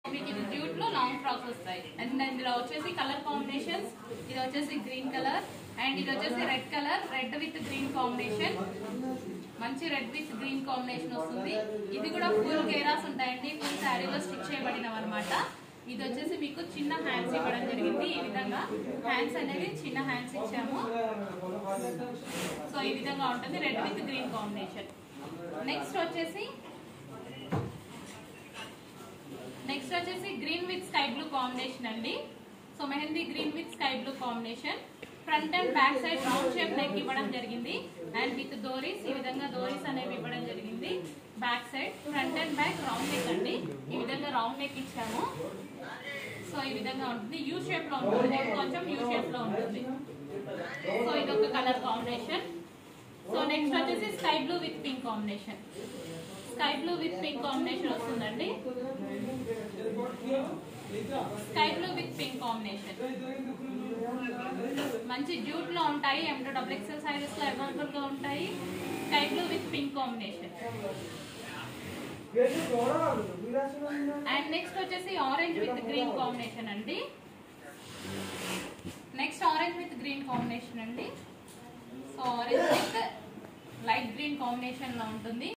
మీకు ఇది డ్యూట్ లో లాంగ్ ఫ్రాక్స్ వస్తాయి అండ్ ఇందులో వచ్చేసి కలర్ కాంబినేషన్స్ ఇది వచ్చేసి గ్రీన్ కలర్ అండ్ ఇది వచ్చేసి red colour red with green combination మంచి రెడ్ విత్ గ్రీన్ కాంబినేషన్ వస్తుంది ఇది కూడా ఫుల్ గేరాస్ ఉంటాయండి ఫుల్ శారీలో స్టిచ్ చేయబడినవి అనమాట ఇది వచ్చేసి మీకు చిన్న హ్యాండ్స్ ఇవ్వడం జరిగింది ఈ విధంగా హ్యాండ్స్ అనేది చిన్న హ్యాండ్స్ ఇచ్చాము సో ఈ విధంగా ఉంటుంది red with green combination next వచ్చేసి నెక్స్ట్ వచ్చేసి green with sky blue combination అండి so mehndi green with sky blue combination front and back side round shape neck ఇవ్వడం జరిగింది అండ్ విత్ డోరీస్ ఈ విధంగా డోరీస్ అనేవి ఇవ్వడం జరిగింది back side front and back round neck అండి ఈ విధంగా రౌండ్ నెక్ ఇచ్చాము సో ఈ విధంగా ఉంటుంది యూ షేప్ లో ఉంటుంది నెక్ కొంచెం యూ షేప్ లో ఉంటుంది సో ఇది ఒక కలర్ కాంబినేషన్ సో నెక్స్ట్ వచ్చేసి sky blue with pink combination sky blue with pink combination వస్తుందండి sky blue with pink combination మంచి జ్యూట్ లో ఉంటాయి M to double XL sizes లో అవైలబుల్ గా ఉంటాయి sky blue with pink combination and next వచ్చేసి orange with green combination అండి next orange with green combination అండి so orange with light green combination లో ఉంటుంది